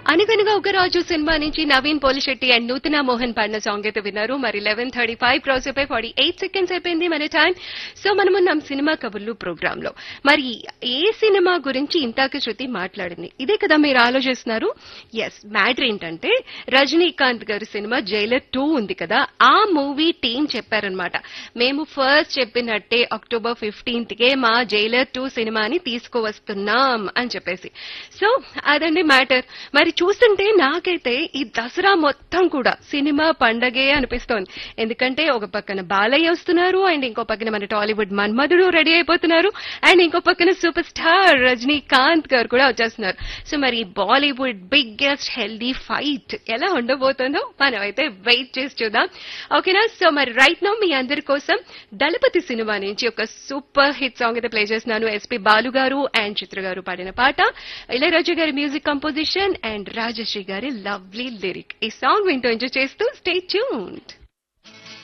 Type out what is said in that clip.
అనగనగా ఒక రాజు సినిమా నుంచి నవీన్ పోలిశెట్టి అండ్ నూతన మోహన్ పాడిన సాంగ్ అయితే విన్నారు మరి లెవెన్ థర్టీ ఫైవ్ క్రాస్ అయిపోయి ఫార్టీ ఎయిట్ సెకండ్స్ అయిపోయింది మన టైం సో మనమున్నాం సినిమా కబుర్లు ప్రోగ్రామ్ లో మరి ఏ సినిమా గురించి ఇంతాక శృతి మాట్లాడింది ఇదే కదా మీరు ఆలోచిస్తున్నారు ఎస్ మ్యాటర్ ఏంటంటే రజనీకాంత్ గారి సినిమా జైలర్ టూ ఉంది కదా ఆ మూవీ టీం చెప్పారనమాట మేము ఫస్ట్ చెప్పినట్టే అక్టోబర్ ఫిఫ్టీన్త్ కే మా జైలర్ టూ సినిమాని తీసుకువస్తున్నాం అని చెప్పేసి సో అదండి మ్యాటర్ మరి చూస్తుంటే నాకైతే ఈ దసరా మొత్తం కూడా సినిమా పండగే అనిపిస్తోంది ఎందుకంటే ఒక పక్కన బాలయ్య వస్తున్నారు అండ్ ఇంకో పక్కన మన టాలీవుడ్ మన్మధుడు రెడీ అయిపోతున్నారు అండ్ ఇంకో పక్కన సూపర్ స్టార్ రజనీకాంత్ గారు కూడా వచ్చేస్తున్నారు సో మరి బాలీవుడ్ బిగ్గెస్ట్ హెల్దీ ఫైట్ ఎలా ఉండబోతుందో మనం అయితే వెయిట్ చేసి చూద్దాం ఓకేనా సో మరి రైట్ నో మీ అందరి కోసం దళపతి సినిమా నుంచి ఒక సూపర్ హిట్ సాంగ్ అయితే ప్లే చేస్తున్నాను ఎస్పి బాలు గారు అండ్ చిత్ర గారు పాడిన పాట ఇళయరాజా గారి మ్యూజిక్ కంపోజిషన్ అండ్ రాజశ్రీ గారి లవ్లీ లిరిక్ ఈ సాంగ్ వింటూ ఎంజాయ్ చేస్తూ స్టే ట్యూన్డ్